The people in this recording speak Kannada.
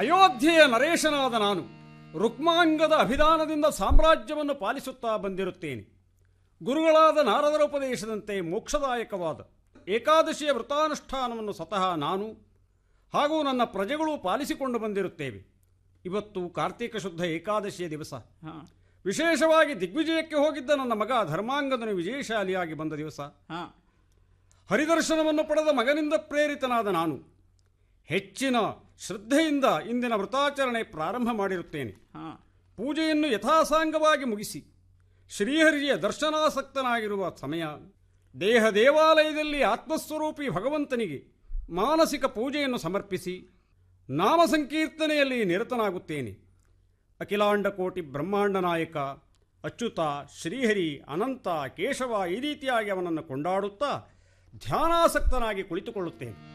ಅಯೋಧ್ಯೆಯ ನರೇಶನಾದ ನಾನು ರುಕ್ಮಾಂಗದ ಅಭಿಧಾನದಿಂದ ಸಾಮ್ರಾಜ್ಯವನ್ನು ಪಾಲಿಸುತ್ತಾ ಬಂದಿರುತ್ತೇನೆ ಗುರುಗಳಾದ ನಾರದರ ಉಪದೇಶದಂತೆ ಮೋಕ್ಷದಾಯಕವಾದ ಏಕಾದಶಿಯ ವ್ರತಾನುಷ್ಠಾನವನ್ನು ಸ್ವತಃ ನಾನು ಹಾಗೂ ನನ್ನ ಪ್ರಜೆಗಳು ಪಾಲಿಸಿಕೊಂಡು ಬಂದಿರುತ್ತೇವೆ ಇವತ್ತು ಕಾರ್ತೀಕ ಶುದ್ಧ ಏಕಾದಶಿಯ ದಿವಸ ಹಾಂ ವಿಶೇಷವಾಗಿ ದಿಗ್ವಿಜಯಕ್ಕೆ ಹೋಗಿದ್ದ ನನ್ನ ಮಗ ಧರ್ಮಾಂಗದನು ವಿಜಯಶಾಲಿಯಾಗಿ ಬಂದ ದಿವಸ ಹಾಂ ಹರಿದರ್ಶನವನ್ನು ಪಡೆದ ಮಗನಿಂದ ಪ್ರೇರಿತನಾದ ನಾನು ಹೆಚ್ಚಿನ ಶ್ರದ್ಧೆಯಿಂದ ಇಂದಿನ ವ್ರತಾಚರಣೆ ಪ್ರಾರಂಭ ಮಾಡಿರುತ್ತೇನೆ ಹಾಂ ಪೂಜೆಯನ್ನು ಯಥಾಸಾಂಗವಾಗಿ ಮುಗಿಸಿ ಶ್ರೀಹರಿಯ ದರ್ಶನಾಸಕ್ತನಾಗಿರುವ ಸಮಯ ದೇಹ ದೇವಾಲಯದಲ್ಲಿ ಆತ್ಮಸ್ವರೂಪಿ ಭಗವಂತನಿಗೆ ಮಾನಸಿಕ ಪೂಜೆಯನ್ನು ಸಮರ್ಪಿಸಿ ನಾಮ ಸಂಕೀರ್ತನೆಯಲ್ಲಿ ನಿರತನಾಗುತ್ತೇನೆ ಅಖಿಲಾಂಡ ಕೋಟಿ ಬ್ರಹ್ಮಾಂಡ ನಾಯಕ ಅಚ್ಯುತ ಶ್ರೀಹರಿ ಅನಂತ ಕೇಶವ ಈ ರೀತಿಯಾಗಿ ಅವನನ್ನು ಕೊಂಡಾಡುತ್ತಾ ಧ್ಯಾನಾಸಕ್ತನಾಗಿ ಕುಳಿತುಕೊಳ್ಳುತ್ತೇನೆ